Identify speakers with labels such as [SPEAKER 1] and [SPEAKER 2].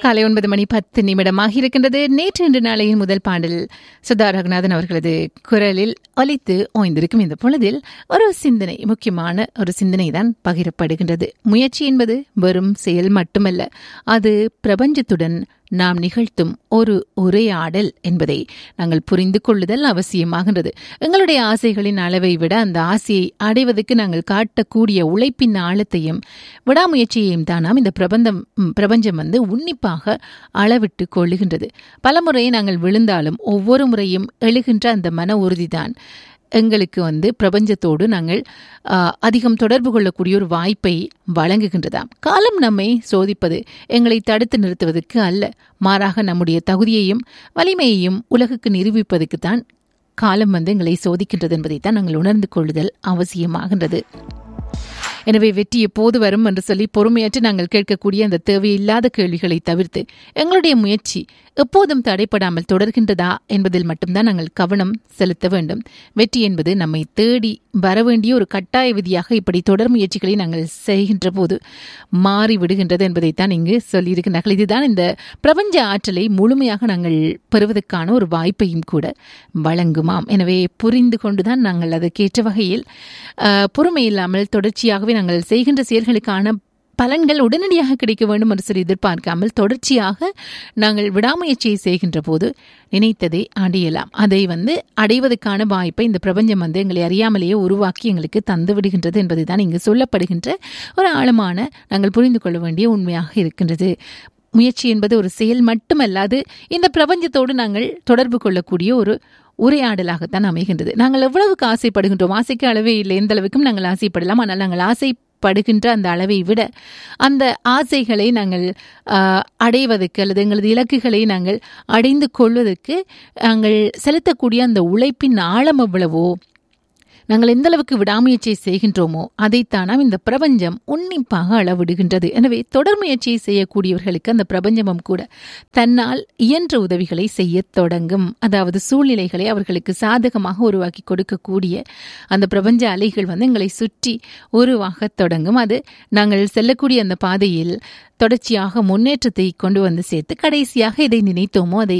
[SPEAKER 1] காலை ஒன்பது மணி பத்து நிமிடமாக இருக்கின்றது நேற்று இன்று நாளையின் முதல் பாடல் சுதா ரகுநாதன் அவர்களது குரலில் ஒலித்து ஓய்ந்திருக்கும் இந்த பொழுதில் ஒரு சிந்தனை முக்கியமான ஒரு சிந்தனை தான் பகிரப்படுகின்றது முயற்சி என்பது வெறும் செயல் மட்டுமல்ல அது பிரபஞ்சத்துடன் நாம் நிகழ்த்தும் ஒரு உரையாடல் என்பதை நாங்கள் புரிந்து கொள்ளுதல் அவசியமாகின்றது எங்களுடைய ஆசைகளின் அளவை விட அந்த ஆசையை அடைவதற்கு நாங்கள் காட்டக்கூடிய உழைப்பின் ஆழத்தையும் விடாமுயற்சியையும் தான் நாம் இந்த பிரபந்தம் ம், பிரபஞ்சம் வந்து உன்னிப்பாக அளவிட்டு கொள்ளுகின்றது பலமுறை நாங்கள் விழுந்தாலும் ஒவ்வொரு முறையும் எழுகின்ற அந்த மன உறுதிதான் எங்களுக்கு வந்து பிரபஞ்சத்தோடு நாங்கள் ஆ, அதிகம் தொடர்பு கொள்ளக்கூடிய ஒரு வாய்ப்பை வழங்குகின்றதாம் காலம் நம்மை சோதிப்பது எங்களை தடுத்து நிறுத்துவதற்கு அல்ல மாறாக நம்முடைய தகுதியையும் வலிமையையும் உலகுக்கு நிரூபிப்பதற்கு தான் காலம் வந்து எங்களை சோதிக்கின்றது என்பதைத்தான் நாங்கள் உணர்ந்து கொள்ளுதல் அவசியமாகின்றது எனவே வெற்றி எப்போது வரும் என்று சொல்லி பொறுமையற்று நாங்கள் கேட்கக்கூடிய அந்த தேவையில்லாத கேள்விகளை தவிர்த்து எங்களுடைய முயற்சி எப்போதும் தடைப்படாமல் தொடர்கின்றதா என்பதில் மட்டும்தான் நாங்கள் கவனம் செலுத்த வேண்டும் வெற்றி என்பது நம்மை தேடி வர வேண்டிய ஒரு கட்டாய விதியாக இப்படி தொடர் முயற்சிகளை நாங்கள் செய்கின்ற போது மாறி விடுகின்றது என்பதைத்தான் இங்கு சொல்லியிருக்கிறார்கள் இதுதான் இந்த பிரபஞ்ச ஆற்றலை முழுமையாக நாங்கள் பெறுவதற்கான ஒரு வாய்ப்பையும் கூட வழங்குமாம் எனவே புரிந்து கொண்டுதான் நாங்கள் அதற்கேற்ற வகையில் அஹ், பொறுமை இல்லாமல் தொடர்ச்சியாகவே நாங்கள் செய்கின்ற செயல்களுக்கான பலன்கள் உடனடியாக கிடைக்க வேண்டும் என்று சொல்லி எதிர்பார்க்காமல் தொடர்ச்சியாக நாங்கள் விடாமுயற்சியை செய்கின்ற போது நினைத்ததை அடையலாம் அதை வந்து அடைவதற்கான வாய்ப்பை இந்த பிரபஞ்சம் வந்து எங்களை அறியாமலேயே உருவாக்கி எங்களுக்கு தந்து விடுகின்றது என்பதுதான் இங்கு சொல்லப்படுகின்ற ஒரு ஆழமான நாங்கள் புரிந்து கொள்ள வேண்டிய உண்மையாக இருக்கின்றது முயற்சி என்பது ஒரு செயல் மட்டுமல்லாது இந்த பிரபஞ்சத்தோடு நாங்கள் தொடர்பு கொள்ளக்கூடிய ஒரு உரையாடலாகத்தான் அமைகின்றது நாங்கள் எவ்வளவுக்கு ஆசைப்படுகின்றோம் ஆசைக்கு அளவே இல்லை எந்த அளவுக்கும் நாங்கள் ஆசைப்படலாம் ஆனால் நாங்கள் ஆசைப்படுகின்ற அந்த அளவை விட அந்த ஆசைகளை நாங்கள் ஆஹ், அடைவதற்கு அல்லது எங்களது இலக்குகளை நாங்கள் அடைந்து கொள்வதற்கு நாங்கள் செலுத்தக்கூடிய அந்த உழைப்பின் ஆழம் எவ்வளவோ நாங்கள் எந்த அளவுக்கு விடாமுயற்சியை செய்கின்றோமோ அதைத்தான் நாம் இந்த பிரபஞ்சம் உன்னிப்பாக அளவிடுகின்றது எனவே தொடர் முயற்சியை செய்யக்கூடியவர்களுக்கு அந்த பிரபஞ்சமும் கூட தன்னால் இயன்ற உதவிகளை செய்யத் தொடங்கும் அதாவது சூழ்நிலைகளை அவர்களுக்கு சாதகமாக உருவாக்கி கொடுக்கக்கூடிய அந்த பிரபஞ்ச அலைகள் வந்து எங்களை சுற்றி உருவாகத் தொடங்கும் அது நாங்கள் செல்லக்கூடிய அந்த பாதையில் தொடர்ச்சியாக முன்னேற்றத்தை கொண்டு வந்து சேர்த்து கடைசியாக எதை நினைத்தோமோ அதை